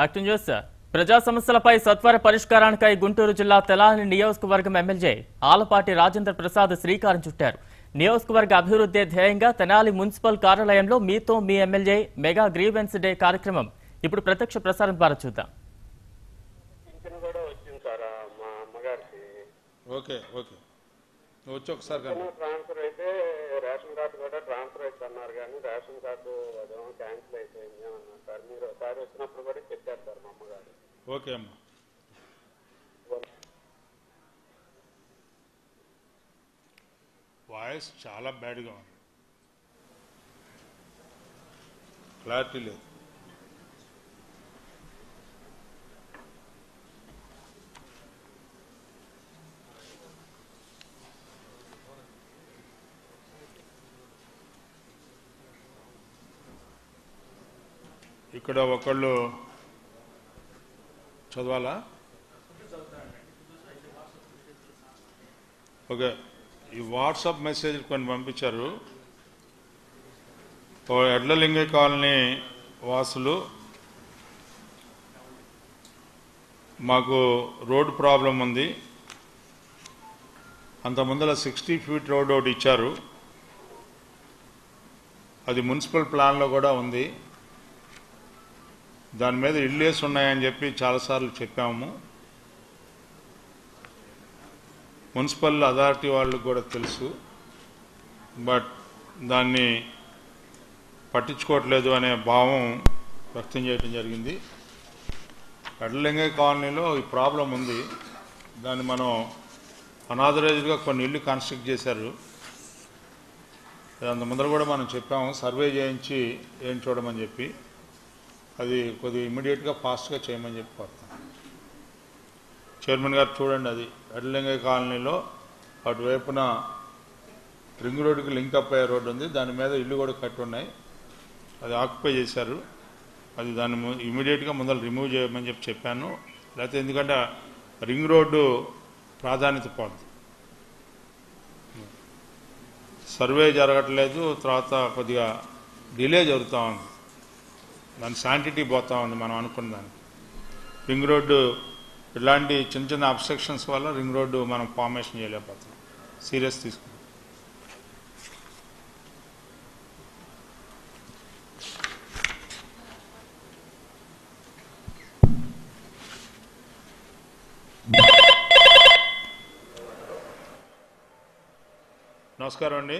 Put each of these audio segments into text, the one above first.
Back to news ప్రజా సమస్యలపై సత్వర పరిష్కారానికై గుంటూరు జిల్లా తెలాని నియోజకవర్గం ఎమ్మెల్యే ఆలపాటి రాజేంద్ర ప్రసాద్ శ్రీకారం చుట్టారు నియోజకవర్గ అభివృద్ధి ధ్యేయంగా తెనాలి మున్సిపల్ కార్యాలయంలో మీతో మీ ఎమ్మెల్యే మెగా గ్రీవెన్స్ డే కార్యక్రమం ఇప్పుడు ప్రత్యక్ష ప్రసారం ద్వారా చూద్దాం పింఛన్ కూడా వచ్చింది సార్ ఆ మా అమ్మగారికి ఓకే ఓకే నువ్వు వచ్చి ఒకసారి కానీ పింఛన్ ట్రాన్స్ఫర్ అయితే రేషన్ కార్డు కూడా ట్రాన్స్ఫర్ అయితే అన్నారు కానీ రేషన్ కార్డు అదేమో క్యాన్సిల్ అయిపోయింది అన్నారు సార్ మీరు ఒకసారి వచ్చినప్పుడు కూడా చెప్పారు సార్ మా అమ్మగారు ఓకే అమ్మా వాయిస్ చాలా బ్యాడ్గా ఉంది క్లారిటీ లేదు ఇక్కడ ఒకళ్ళు చదవాలా ఓకే ఈ వాట్సాప్ మెసేజ్ కొన్ని పంపించారు ఓ ఎడ్లలింగ కాలనీ వాసులు మాకు రోడ్ ప్రాబ్లం ఉంది అంత ముందర సిక్స్టీ ఫీట్ రోడ్ ఒకటి ఇచ్చారు అది మున్సిపల్ ప్లాన్లో కూడా ఉంది దాని మీద ఇల్లేసి ఉన్నాయని చెప్పి చాలాసార్లు చెప్పాము మున్సిపల్ అథారిటీ వాళ్ళకి కూడా తెలుసు బట్ దాన్ని పట్టించుకోవట్లేదు అనే భావం వ్యక్తం చేయడం జరిగింది కడలింగ కాలనీలో ఈ ప్రాబ్లం ఉంది దాన్ని మనం అనాథరైజ్డ్గా కొన్ని ఇల్లు కన్స్ట్రక్ట్ చేశారు అది అంత ముందర కూడా మనం చెప్పాము సర్వే చేయించి ఏం చూడమని చెప్పి అది కొద్దిగా ఇమ్మీడియట్గా ఫాస్ట్గా చేయమని చెప్పి కోరుతాం చైర్మన్ గారు చూడండి అది ఎడ్లింగ కాలనీలో అటువైపున రింగ్ రోడ్డుకి లింక్ అప్ అయ్యే రోడ్డు ఉంది దాని మీద ఇల్లు కూడా కట్టి ఉన్నాయి అది ఆక్యుపై చేశారు అది దాన్ని ము- ఇమీడియట్గా ముందర రిమూవ్ చేయమని చెప్పి చెప్పాను లేకపోతే ఎందుకంటే రింగ్ రోడ్డు ప్రాధాన్యత పోద్ది సర్వే జరగట్లేదు తర్వాత కొద్దిగా డిలే జరుగుతూ ఉంది దాని శాంటిటీ పోతా ఉంది మనం అనుకున్న దానికి రింగ్ రోడ్డు ఇలాంటి చిన్న చిన్న అబ్స్ట్రక్షన్స్ వల్ల రింగ్ రోడ్డు మనం ఫార్మేషన్ చేయలేకపోతున్నాం సీరియస్ తీసుకున్నాం నమస్కారం అండి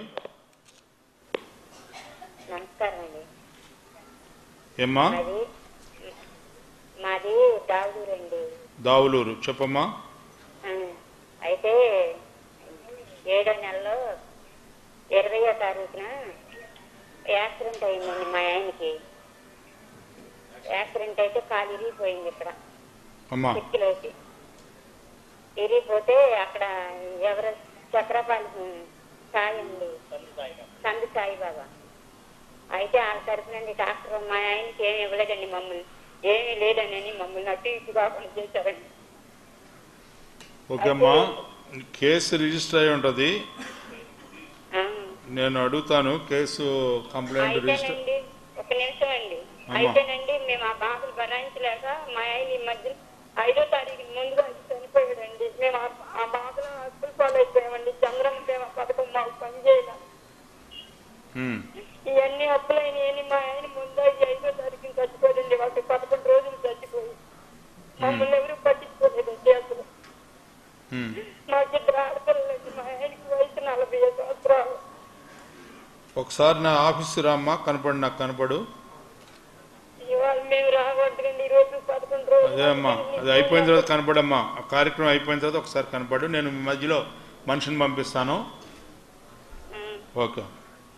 నమస్కారం అండి ఏమ్మా మాది మాది దావుదూరు అండి దావులూరు చెప్పమ్మా ఆ, అయితే ఏడో నెలలో ఇరవయో తారీఖున యాక్సిడెంట్ అయిందండి మా ఆయనకి యాక్సిడెంట్ అయితే కాలు ఇరిగిపోయింది ఇక్కడ అమ్మా చిక్కిలోకి ఇరిగిపోతే అక్కడ ఎవరు చక్రపాలి సాయి అండి సందు సాయిబాబా అయితే వాళ్ళ తరఫునండి డాక్టర్ మా ఆయనకి ఏమి ఇవ్వలేదండి మమ్మల్ని ఏమీ లేదని మమ్మల్ని అటు ఇటు కాకుండా చేశారండి ఓకే అమ్మా కేసు రిజిస్టర్ అయి ఉంటుంది ఆ, నేను అడుగుతాను కేసు కంప్లైంట్ రిజిస్టర్ అయితేనండి ఒక నిమిషం అండి అమ్మా. అయితేనండి మేము ఆ బాధలు భరాయించలేక మా ఆయన ఈ మధ్య ఐదో తారీఖు ముందుగా చనిపోయాడండి మేము ఆ- ఆ బాధలో అప్పులు పాలైపోయామండి చంద్రన్న ప్రేమ పథకం మాకు పనిచేయాలి ఉమ్, ఇవన్నీ అప్పులైన మా ఆయన ముందు ఈ ఐదో తారీఖుని చచ్చిపోయాడండి వాళ్ళకి పదకొండు రోజులు చచ్చిపోయి మమ్మల్ని ఎవరు పట్టించుకోలేదండి అసలు ఉమ్. మాకు ఇద్దరు ఆడపిల్లలండి మా ఆయనకి వయసు నలభై ఐదు సంవత్సరాలు ఒకసారి నా ఆఫీస్ రామ్మా కనపడు నాకు కనపడు ఇవాళ మేము రావద్దండి ఈ రోజు పదకొండు రోజులు అదే అమ్మా అది అయిపోయిన తర్వాత కనపడమ్మా ఆ కార్యక్రమం అయిపోయిన తర్వాత ఒకసారి కనపడు నేను మీ మధ్యలో మనిషిని పంపిస్తాను ఓకే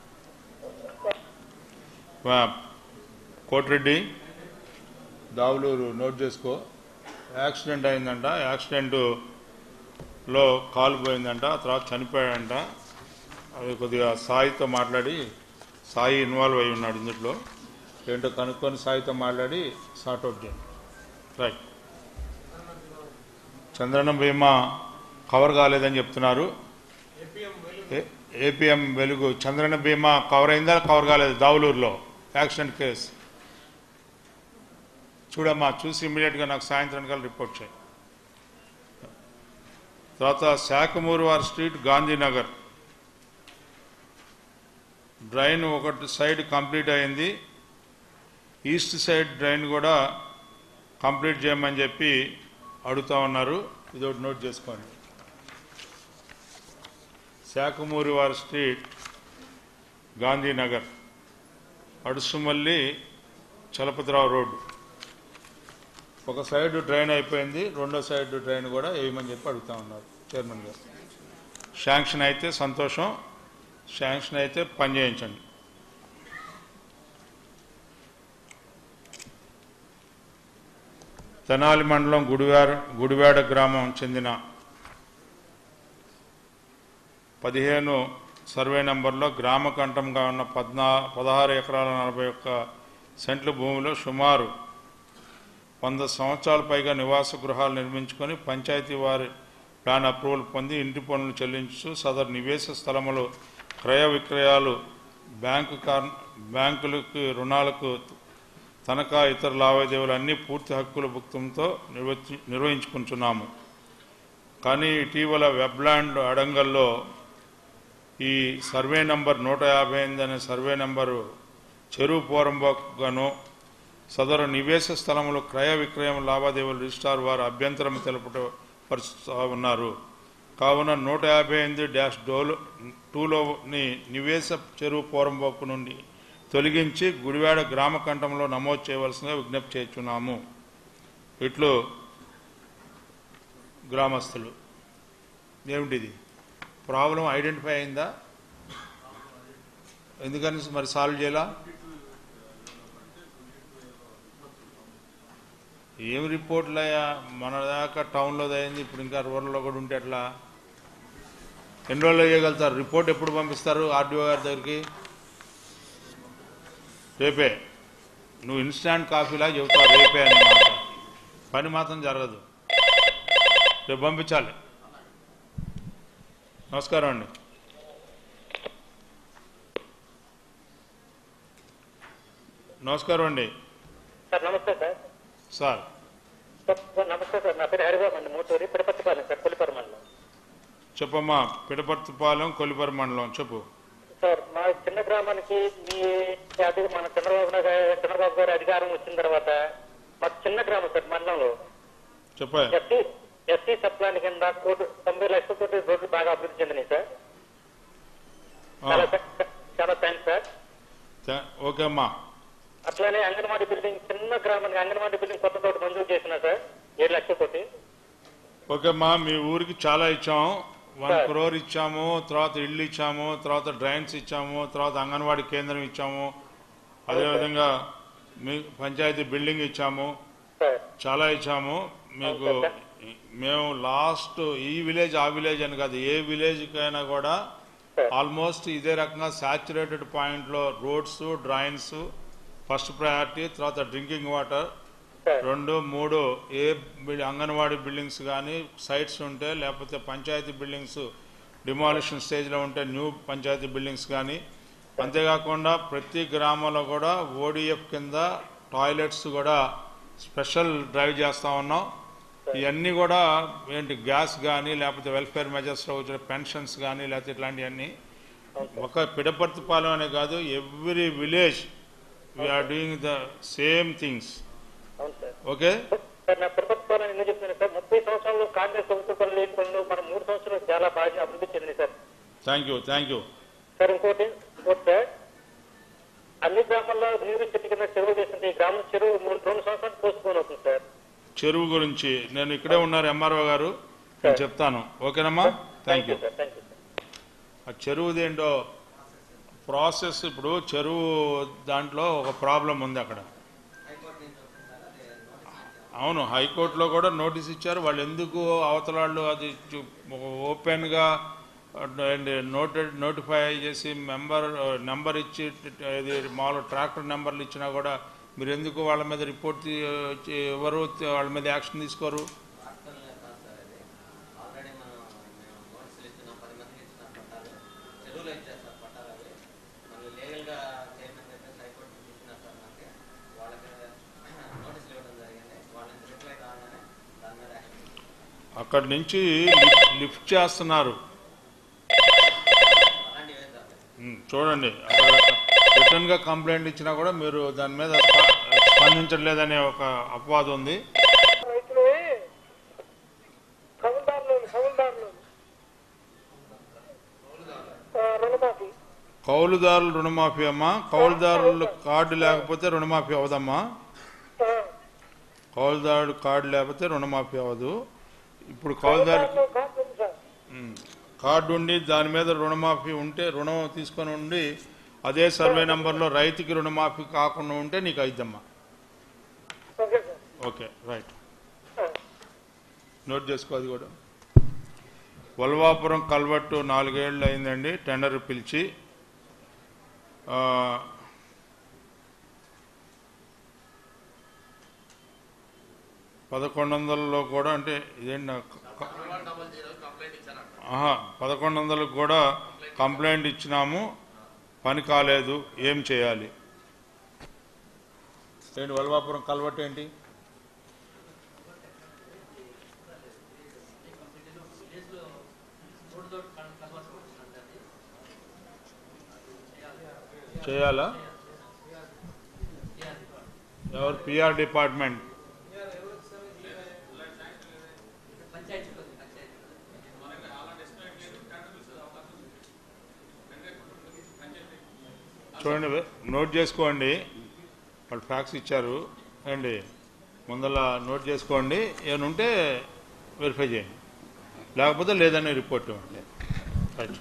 వా, కోటిరెడ్డి దావులూరు నోట్ చేసుకో యాక్సిడెంట్ అయిందంట యాక్సిడెంట్లో కాలు పోయిందంట తర్వాత చనిపోయాడంట అది కొద్దిగా సాయితో మాట్లాడి సాయి ఇన్వాల్వ్ అయి ఉన్నాడు ఇందులో ఏంటో కనుక్కొని సాయితో మాట్లాడి సార్ట్అవుట్ చేయండి రైట్ చంద్రన్న బీమా కవర్ కాలేదని చెప్తున్నారు ఏ- ఏపీఎం వెలుగు చంద్రన్న బీమా కవర్ అయిందా కవర్ కాలేదు దావులూరులో యాక్సిడెంట్ కేసు చూడమ్మా చూసి ఇమ్మీడియట్గా నాకు సాయంత్రానికల్లా రిపోర్ట్ చేయి తర్వాత శాఖమూరు వారి స్ట్రీట్ గాంధీనగర్ డ్రైన్ ఒకటి సైడ్ కంప్లీట్ అయింది ఈస్ట్ సైడ్ డ్రైన్ కూడా కంప్లీట్ చేయమని చెప్పి అడుగుతా ఉన్నారు ఇది ఒకటి నోట్ చేసుకోండి శాఖమూరి వారి స్ట్రీట్ గాంధీనగర్ అడుసుమల్లి చలపతిరావు రోడ్డు ఒక సైడ్ డ్రైన్ అయిపోయింది రెండో సైడ్ డ్రైన్ కూడా వేయమని చెప్పి అడుగుతా ఉన్నారు చైర్మన్ గారు శాంక్షన్ అయితే సంతోషం శాంక్షన్ అయితే పని చేయించండి తెనాలి మండలం గుడివాడ గుడివాడ గ్రామం చెందిన పదిహేను సర్వే నంబర్లో గ్రామ కంఠంగా ఉన్న పద్నా పదహారు ఎకరాల నలభై ఒక్క సెంట్ల భూమిలో సుమారు వంద సంవత్సరాల పైగా నివాస గృహాలు నిర్మించుకొని పంచాయతీ వారి ప్లాన్ అప్రూవల్ పొంది ఇంటి పనులు చెల్లించు సదరు నివేశ స్థలములు క్రయ విక్రయాలు బ్యాంకు కార్ బ్యాంకులకు రుణాలకు తనఖా ఇతర లావాదేవీలు అన్నీ పూర్తి హక్కుల భుక్తంతో నిర్వచి నిర్వహించుకుంటున్నాము కానీ ఇటీవల వెబ్లాండ్ అడంగల్లో ఈ సర్వే నంబర్ నూట యాభై ఎనిమిది అనే సర్వే నంబరు చెరువు పోరంబోగాను సదరు నివేశ స్థలములు క్రయ విక్రయం లావాదేవీలు రిజిస్ట్రార్ వారు అభ్యంతరం తెలుపుట పరుస్తూ ఉన్నారు కావున నూట యాభై ఎనిమిది డాష్ డోలు టూలోని నివేశ చెరువు పోరంబోకు నుండి తొలగించి గుడివాడ గ్రామ కంఠంలో నమోదు చేయవలసిందిగా విజ్ఞప్తి చేస్తున్నాము ఇట్లు గ్రామస్తులు ఏమిటిది ప్రాబ్లం ఐడెంటిఫై అయిందా ఎందుకని మరి సాల్వ్ చేయాలా ఏం రిపోర్ట్లు అయ్యా మన దాకా టౌన్లో అయింది ఇప్పుడు ఇంకా రూరల్లో కూడా ఉంటే ఎట్లా ఎన్ని రోజులు చేయగలుగుతారు రిపోర్ట్ ఎప్పుడు పంపిస్తారు ఆర్డీఓ గారి దగ్గరికి రేపే నువ్వు ఇన్స్టాంట్ కాఫీలా చెబుతావు రేపే అని మాట పని మాత్రం జరగదు రేపు పంపించాలి నమస్కారం అండి నమస్కారం అండి సార్ నమస్తే సార్ సార్ సార్ సార్ నమస్తే సార్ నా పేరు హరిబాబు అండి మూటూరి పిడపత్తిపాలెం సార్ పులిపర మండలం చెప్పమ్మా పిడపర్తిపాలెం కొలిపరి మండలం చెప్పు సార్ మా చిన్న గ్రామానికి మీ అధిక మన చంద్రబాబు నాయుడు గారు- చంద్రబాబు గారి అధికారం వచ్చిన తర్వాత మా చిన్న గ్రామం సార్ మండలంలో చెప్పా ఎస్సీ ఎస్సీ సప్లాన్ కింద కోటి తొంభై లక్షల కోటి రోడ్లు బాగా అభివృద్ధి చెందినాయి సార్ చాలా థా- చాలా థ్యాంక్స్ సార్ ఓకే అమ్మా అట్లానే అంగన్వాడీ బిల్డింగ్ చిన్న గ్రామానికి అంగన్వాడీ బిల్డింగ్ కొత్త తోటి మంజూరు చేసిన సార్ ఏడు లక్షల కోటి ఓకే అమ్మా మీ ఊరికి చాలా ఇచ్చాము వన్ సార్. క్రోర్ ఇచ్చాము తర్వాత ఇల్లు ఇచ్చాము తర్వాత డ్రైన్స్ ఇచ్చాము తర్వాత అంగన్వాడీ కేంద్రం ఇచ్చాము అదేవిధంగా మీ పంచాయతీ బిల్డింగ్ ఇచ్చాము సార్ చాలా ఇచ్చాము మీకు అవును సార్. మేము లాస్ట్ ఈ విలేజ్ ఆ విలేజ్ అని కాదు ఏ విలేజ్కైనా కూడా సార్. ఆల్మోస్ట్ ఇదే రకంగా సాచురేటెడ్ పాయింట్లో రోడ్స్ డ్రైన్స్ ఫస్ట్ ప్రయారిటీ తర్వాత డ్రింకింగ్ వాటర్ సార్ రెండు మూడు ఏ బిల్- అంగన్వాడీ బిల్డింగ్స్ కానీ సైట్స్ ఉంటే లేకపోతే పంచాయతీ బిల్డింగ్స్ డిమాలిషన్ స్టేజ్లో ఉంటే న్యూ పంచాయతీ బిల్డింగ్స్ కానీ అంతేకాకుండా ప్రతి గ్రామంలో కూడా ఓడిఎఫ్ కింద టాయిలెట్స్ కూడా స్పెషల్ డ్రైవ్ చేస్తా ఉన్నాం ఇవన్నీ కూడా ఏంటి గ్యాస్ కానీ లేకపోతే వెల్ఫేర్ మెజర్స్లో వచ్చిన పెన్షన్స్ కానీ లేకపోతే ఇట్లాంటివన్నీ ఒక పిడపర్తిపాలెం అనే కాదు every village we're doing the same things అవును సార్ ఓకే సార్ నా ప్రభుత్వాన్ని ఎందుకు చెప్తున్నాను సార్ ముప్పై సంవత్సరాలు కాంగ్రెస్ ప్రభుత్వ పనులు లేని పనులు మన మూడు సంవత్సరాలు చాలా బాగా అభివృద్ధి చెందింది sir thank you thank you sir ఇంకోటి ఇంకోటి సార్ అన్ని గ్రామాల్లో నీరు చెట్టు కింద చెరువు చేసింది ఈ గ్రామం చెరువు మూడు రెండు సంవత్సరాలు పోస్ట్పోన్ అవుతుంది సార్ చెరువు గురించి నేను ఇక్కడే ఉన్నారు ఎంఆర్ఓ గారు నేను చెప్తాను ఓకేనమ్మా thank you sir thank you sir ఆ చెరువుదేంటో ప్రాసెస్ ఇప్పుడు చెరువు దాంట్లో ఒక ప్రాబ్లం ఉంది అక్కడ అవును హైకోర్టులో కూడా నోటీస్ ఇచ్చారు వాళ్ళు ఎందుకు అవతల వాళ్ళు అది చు- ఓపెన్గా నోటెడ్ నోటిఫై చేసి మెంబర్ నెంబర్ ఇచ్చి ఇది మామూలు ట్రాక్టర్ నెంబర్లు ఇచ్చినా కూడా మీరు ఎందుకు వాళ్ళ మీద రిపోర్ట్ తీ- చే- ఎవరు వాళ్ళ మీద యాక్షన్ తీసుకోరు వాస్తవంగా కాదు సార్ అది ఆల్రెడీ మనం మేము నోటీసులు ఇస్తున్నాం పది మందికి ఇస్తున్నాం పట్టాలు చెరువులో ఇచ్చేస్తారు పట్టాలు అవి మళ్ళీ లీగల్గా చైర్మన్ చెప్పేసి హైకోర్టు ఇచ్చినారు సార్ మనకి వాళ్ళకి నోటీసులు ఇవ్వడం జరిగింది అక్కడి నుంచి లిఫ్ట్- లిఫ్ట్ చేస్తున్నారు అలాంటివి ఏం సార్ ఉమ్, చూడండి అక్కడ రిటర్న్ గా కంప్లైంట్ ఇచ్చినా కూడా మీరు దాని మీద స్ప- స్పందించట్లేదనే ఒక అపవాదం ఉంది రైతులు కౌలుదారులు కౌలుదారులు రుణమాఫీ కౌలుదారులు రుణమాఫీ అమ్మా కౌలుదారులు కార్డు లేకపోతే రుణమాఫీ అవదమ్మా కౌలుదారుడు కార్డు లేకపోతే రుణమాఫీ అవ్వదు ఇప్పుడు కౌలుదారు సార్ ఉమ్, కార్డు ఉండి దాని మీద రుణమాఫీ ఉంటే రుణం తీసుకొని ఉండి అదే సర్వే నంబర్లో రైతుకి రుణమాఫీ కాకుండా ఉంటే నీకు అయిద్దమ్మా okay sir okay right note చేసుకో అది కూడా వల్వాపురం కల్వట్టు నాలుగేళ్ళు అయిందండి టెండర్ పిలిచి ఆ, పదకొండు వందలలో కూడా అంటే ఇదేంటి నాకు క- ఆహా పదకొండు వందలకు కూడా కంప్లైంట్ ఇచ్చినాము పని కాలేదు ఏం చేయాలి ఏంటి వల్వాపురం కల్వట్టు ఏంటి చేయాలా ఎవరు పిఆర్ డిపార్ట్మెంట్ చూడండి నోట్ చేసుకోండి వాళ్ళు ఫ్యాక్స్ ఇచ్చారు అండి ముందల నోట్ చేసుకోండి ఏమైనా ఉంటే వెరిఫై చేయండి లేకపోతే లేదని రిపోర్ట్ ఇవ్వండి రైట్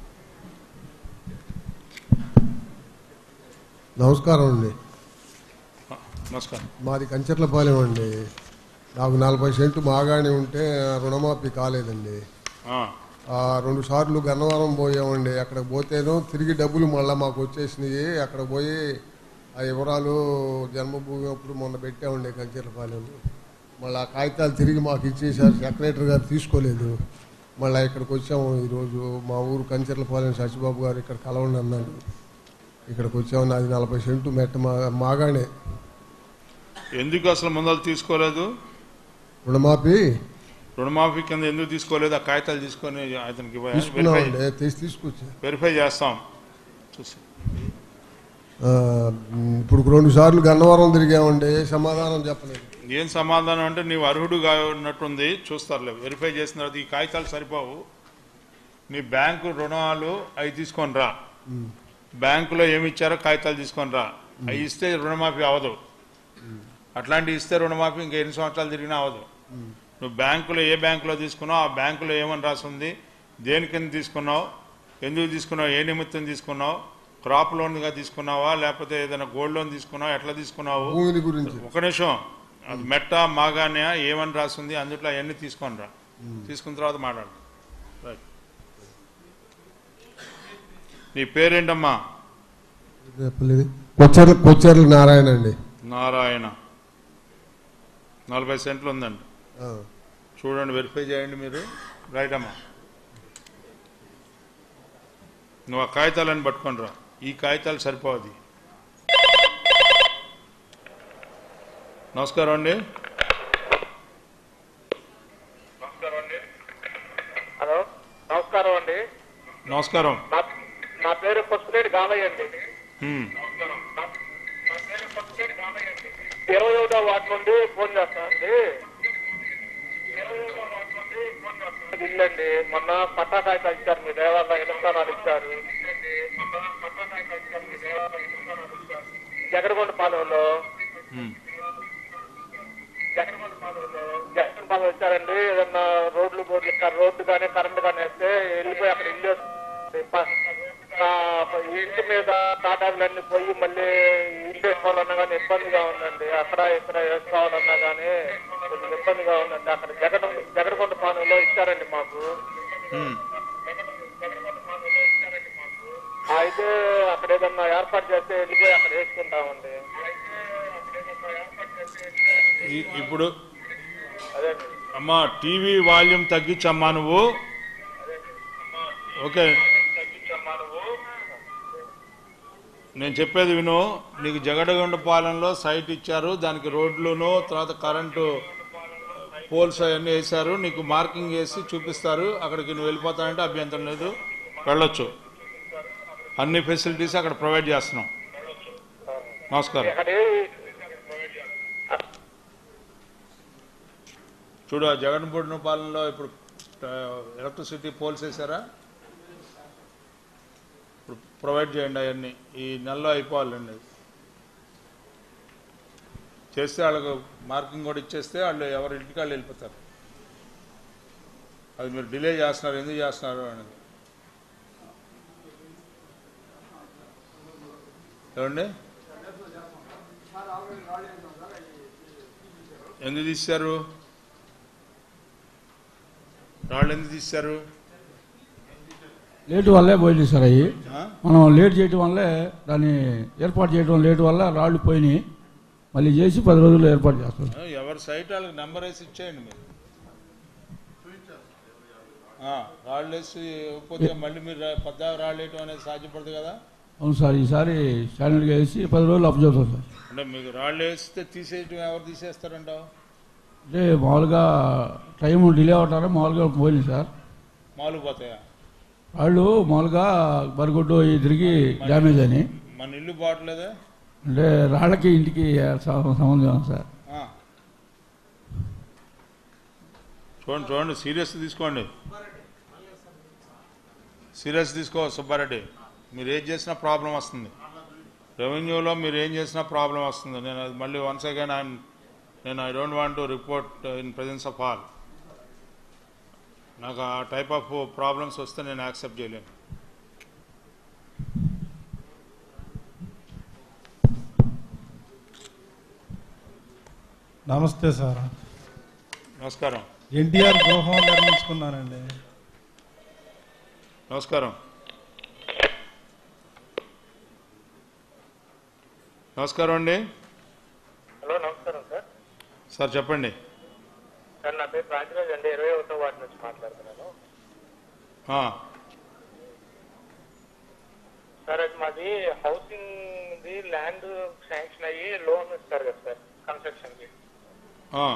నమస్కారం అండి నమస్కారం మాది కంచర్లపాలెం అండి నాకు నలభై సెంటు మాగానే ఉంటే రుణమాఫీ కాలేదండి ఆ, ఆ, రెండు సార్లు గన్నవరం పోయామండి అక్కడ పోతేనో తిరిగి డబ్బులు మళ్ళీ మాకు వచ్చేసినాయి అక్కడ పోయి ఆ వివరాలు జన్మభూమి అప్పుడు మొన్న పెట్టామండి కంచర్లపాలెంలో మళ్ళీ ఆ కాగితాలు తిరిగి మాకు ఇచ్చేసారు సెక్రటరీ గారు తీసుకోలేదు మళ్ళీ ఇక్కడికి వచ్చాము ఈరోజు మా ఊరు కంచర్లపాలెం సత్యబాబు గారు ఇక్కడ కలవండి అన్నారు ఇక్కడికి వచ్చాము నాది నలభై సెంటు మెట్ట మా మాగానే ఎందుకు అసలు ముందలు తీసుకోలేదు రుణమాఫీ రుణమాఫీ కింద ఎందుకు తీసుకోలేదు ఆ కాగితాలు తీసుకొని అతనికి వెరిఫై తీసుకున్నామండి తీసి తీసుకొచ్చా వెరిఫై చేస్తాం చూసి ఆ, ఇప్పుడు రెండు సార్లు గన్నవరం తిరిగామండి ఏ సమాధానం చెప్పలేదు ఏం సమాధానం అంటే నీవు అర్హుడుగా ఉన్నట్టుంది చూస్తారులే వెరిఫై చేసిన తర్వాత ఈ కాగితాలు సరిపోవు నీ బ్యాంకు రుణాలు అవి తీసుకొని రా బ్యాంకులో ఏమి ఇచ్చారో కాగితాలు తీసుకొని రా అవి ఇస్తే రుణమాఫీ అవ్వదు అట్లాంటివి ఇస్తే రుణమాఫీ ఇంకా ఎన్ని సంవత్సరాలు తిరిగినా అవ్వదు నువ్వు బ్యాంకులో ఏ బ్యాంకులో తీసుకున్నావు ఆ బ్యాంకులో ఏమని రాసింది దేని కింద తీసుకున్నావు ఎందుకు తీసుకున్నావు ఏ నిమిత్తం తీసుకున్నావు క్రాప్ లోన్గా తీసుకున్నావా లేకపోతే ఏదైనా గోల్డ్ లోన్ తీసుకున్నావా ఎట్లా తీసుకున్నావు భూమిని గురించి ఒక నిమిషం అది మెట్ట మాగానే ఏమని రాస్తుంది అందుట్లో అవన్నీ తీసుకొని రా తీసుకున్న తర్వాత మాట్లాడు రైట్ నీ పేరేంటమ్మా చెప్పలేదు కొచ్చెర్ల కొచ్చెర్ల నారాయణ అండి నారాయణ నలభై సెంట్లు ఉందండి ఆ, చూడండి వెరిఫై చేయండి మీరు రైట్ అమ్మా నువ్వు ఆ కాగితాలను పట్టుకొని రా ఈ కాగితాలు సరిపోవది నమస్కారం అండి హలో నమస్కారం అండి నమస్కారం నా నా పేరు కొచ్చిరెడ్డి గామయ్య అండి హ్మ్. ఇరవై ఒకటో వార్డు నుండి ఫోన్ చేస్తానండి ఇల్లండి మొన్న పట్టా కాగితాలు ఇచ్చారు మీ దేవాలయ ఇళ్ల స్థానాలు ఇచ్చారు జగరగొండ పాలెంలో హ్మ్. జగన్ పాలెం ఇచ్చారండి ఏదన్నా రోడ్లు బోర్డులు ఇస్తారు రోడ్డు కానీ కరెంట్ కానీ వేస్తే వెళ్ళిపోయి అక్కడ ఇల్లు వేసుకుంటే ప- ఆ, ఈ ఇంటి మీద తాటాకులన్నీ పోయి మళ్ళీ ఇల్లు వేసుకోవాలన్నా కానీ ఇబ్బందిగా ఉందండి అక్కడ ఇక్కడ వేసుకోవాలన్నా కానీ కొంచెం ఇబ్బందిగా ఉందండి అక్కడ జగన్ జగడకొండ పాలెంలో ఇచ్చారండి మాకు హ్మ్. అయితే అక్కడ ఏదన్నా ఏర్పాటు చేస్తే వెళ్ళిపోయి అక్కడ వేసుకుంటామండి ఈ- ఇప్పుడు అదే అమ్మా టీవీ వాల్యూమ్ తగ్గించమ్మా నువ్వు ఓకే నేను చెప్పేది విను నీకు జగడగొండ పాలెంలో సైట్ ఇచ్చారు దానికి రోడ్లును తర్వాత కరెంటు పోల్స్ అవన్నీ వేశారు నీకు మార్కింగ్ వేసి చూపిస్తారు అక్కడికి నువ్వు వెళ్ళిపోతానంటే అభ్యంతరం లేదు వెళ్ళొచ్చు అన్ని ఫెసిలిటీస్ అక్కడ ప్రొవైడ్ చేస్తున్నాం నమస్కారం అక్కడ చూడు ఆ జగన్మోహన్ పాలనలో ఇప్పుడు ఆ, ఎలక్ట్రిసిటీ పోల్స్ వేసారా ఇప్పుడు ప్రొవైడ్ చేయండి అవన్నీ ఈ నెలలో అయిపోవాలండి అది. చేస్తే వాళ్ళకు మార్కింగ్ కూడా ఇచ్చేస్తే వాళ్ళు ఎవరి ఇంటికి వాళ్ళు వెళ్ళిపోతారు అది మీరు డిలే చేస్తున్నారు ఎందుకు చేస్తున్నారు అనేది ఏమండి ఎందుకు తీశారు రాళ్ళు ఎందుకు తీశారు లేటు వల్లే పోయింది సార్ అవి ఆ? మనం లేట్ చేయడం వల్లే దాన్ని ఏర్పాటు చేయడం లేటు వల్ల రాళ్ళు పోయినాయి మళ్ళీ చేసి పది రోజుల్లో ఏర్పాటు చేస్తాం ఆ, ఎవరి సైట్ వాళ్ళకి నెంబర్ వేసి ఇచ్చేయండి మీరు ఆ, రాళ్ళు వేసి ఇవ్వకపోతే మళ్ళీ మీరు రా- పద్దాక రాళ్ళు వేయటం అనేది సాధ్యపడదు కదా అవును సార్ ఈసారి స్టాండర్డ్గా వేసి పది రోజులు అప్ చేస్తాం సార్ అంటే మీకు రాళ్ళు వేస్తే తీసేయటం ఎవరు తీసేస్తారంటావు అంటే మామూలుగా టైం డిలే అవటారా మామూలుగా పోయింది సార్ మామూలు పోతాయా రాళ్ళు మామూలుగా బరిగొడ్డు అవి తిరిగి డ్యామేజ్ అని మన ఇల్లు బాగట్లేదా అంటే రాళ్ళకి ఇంటికి స- సంబంధం ఉంది సార్ ఆ. చూడండి చూడండి సీరియస్ తీసుకోండి సీరియస్ తీసుకో సుబ్బారెడ్డి మీరు ఏం చేసినా ప్రాబ్లం వస్తుంది రెవెన్యూలో మీరు ఏం చేసినా ప్రాబ్లం వస్తుంది నేను అది మళ్ళీ వన్స్ అగైన్ ఐ నేను I don't want to report in presence of all నాకు ఆ టైప్ ఆఫ్ ప్రాబ్లమ్స్ వస్తే నేను యాక్సెప్ట్ చేయలేను నమస్తే సార్ నమస్కారం ఎన్టీఆర్ గృహం నిర్మించుకున్నానండి నమస్కారం నమస్కారం అండి హలో నమస్కారం సార్ సార్ చెప్పండి సార్ నా పేరు రాజరాజ్ అండి ఇరవై ఒకటో వార్డు నుంచి మాట్లాడుతున్నాను ఆ, సార్ అది మాది హౌసింగ్ ది ల్యాండ్ శాంక్షన్ అయ్యి లోన్ ఇస్తారు కదా సార్ కన్స్ట్రక్షన్ కి ఆ.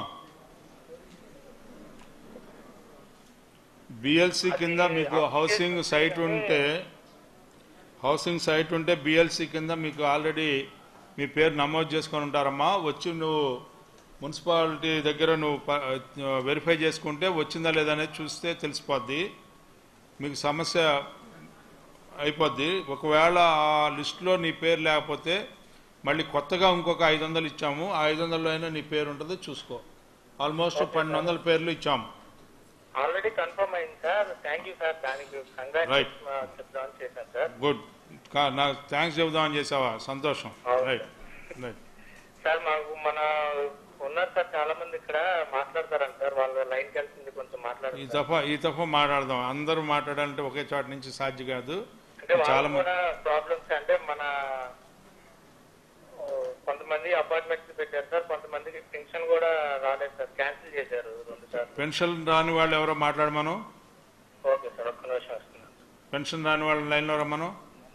బిఎల్సి కింద మీకు హౌసింగ్ సైట్ ఉంటే హౌసింగ్ సైట్ ఉంటే బిఎల్సి కింద మీకు ఆల్రెడీ మీ పేరు నమోదు చేసుకొని ఉంటారమ్మా వచ్చి నువ్వు మున్సిపాలిటీ దగ్గర నువ్వు వెరిఫై చేసుకుంటే వచ్చిందా లేదా అనేది చూస్తే తెలిసిపోద్ది మీకు సమస్య అయిపోద్ది ఒకవేళ ఆ లిస్టులో నీ పేరు లేకపోతే మళ్ళీ కొత్తగా ఇంకొక ఐదు వందలు ఇచ్చాము ఆ ఐదు వందల్లో అయినా నీ పేరు ఉంటుంది చూసుకో ఆల్మోస్ట్ పన్నెండు వందల పేర్లు ఇచ్చాము ఆల్రెడీ కన్ఫర్మ్ అయింది సార్ థ్యాంక్ యూ సార్ దానికి Right. కంగ్రాచులేషన్ చెప్దామని చేశాను సార్ గుడ్ కా- నాకు థ్యాంక్స్ చెబుదామని చేసావా సంతోషం అవును. రైట్ రైట్ సార్ మాకు మన ఉన్నారు సార్ చాలా మంది ఇక్కడ మాట్లాడతారంట సార్ వాళ్ళ లైన్ కలిసింది కొంచెం ఈ మాట్లాడారు సార్. దఫా ఈ దఫా మాట్లాడదాం అందరూ మాట్లాడాలంటే ఒకే చోట నుంచి సాధ్యం కాదు అంటే చాలా వాళ్ళు మంది కూడా ప్రాబ్లమ్స్ అంటే మన ఓ, కొంతమంది అపార్ట్మెంట్స్ పెట్టారు సార్ కొంతమందికి పెన్షన్ కూడా రాలేదు సార్ క్యాన్సిల్ చేశారు రెండు సార్ పెన్షన్ రాని వాళ్ళు ఎవరో మాట్లాడమను ఓకే సార్ ఒక్క నిమిషం వస్తున్నాను పెన్షన్ రాని వాళ్ళ లైన్లో రమ్మను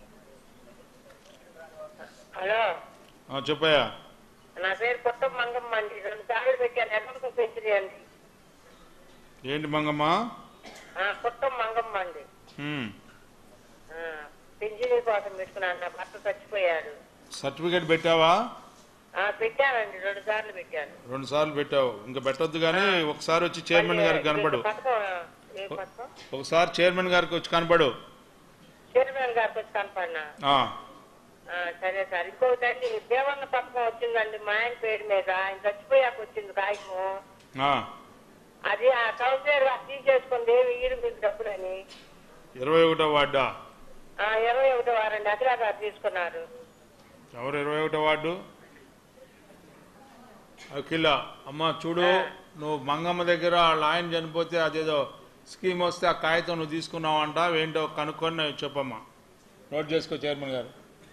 హలో ఆ, చెప్పయ్యా నా పేరు కొత్త మంగమ్మ అండి రెండు సార్లు పెట్టాను ఎక్కడ పెంచుది అండి ఏంటి మంగమ్మ ఆ, కొత్త మంగమ్మ అండి హ్మ్. ఆ, పింఛనీ కోసం పెట్టుకున్నాను నా భర్త చచ్చిపోయాడు సర్టిఫికేట్ పెట్టావా ఆ, పెట్టానండి రెండు సార్లు పెట్టాను రెండు సార్లు పెట్టావు ఇంకా పెట్టొద్దు కానీ ఒకసారి వచ్చి చైర్మన్ గారికి కనపడు ఇది పథకం ఏ పథకం ఒకసారి చైర్మన్ గారికి వచ్చి కనపడు చైర్మన్ గారికి వచ్చి కనపడినా ఆ, ఆ, సరే సార్ ఇంకొకటండి దేవన్న పథకం వచ్చిందండి మా ఆయన పేరు మీద ఆయన చచ్చిపోయాక వచ్చింది కాగితం ఆ. అది ఆ కౌన్సిలర్ గారు తీసేసుకుంది ఏమి ఈడు మీకు డబ్బులని ఇరవై ఒకటో వార్డా ఆ, ఇరవై ఒకటో వారండి అఖిలా గారు తీసుకున్నారు ఎవరు ఇరవై ఒకటో వార్డు అఖిల అమ్మ చూడు నువ్వు మంగమ్మ దగ్గర వాళ్ళ ఆయన చనిపోతే అదేదో స్కీమ్ వస్తే ఆ కాగితం నువ్వు తీసుకున్నావు అంట ఏంటో కనుక్కొని నాకు చెప్పమ్మా నోట్ చేసుకో చైర్మన్ గారు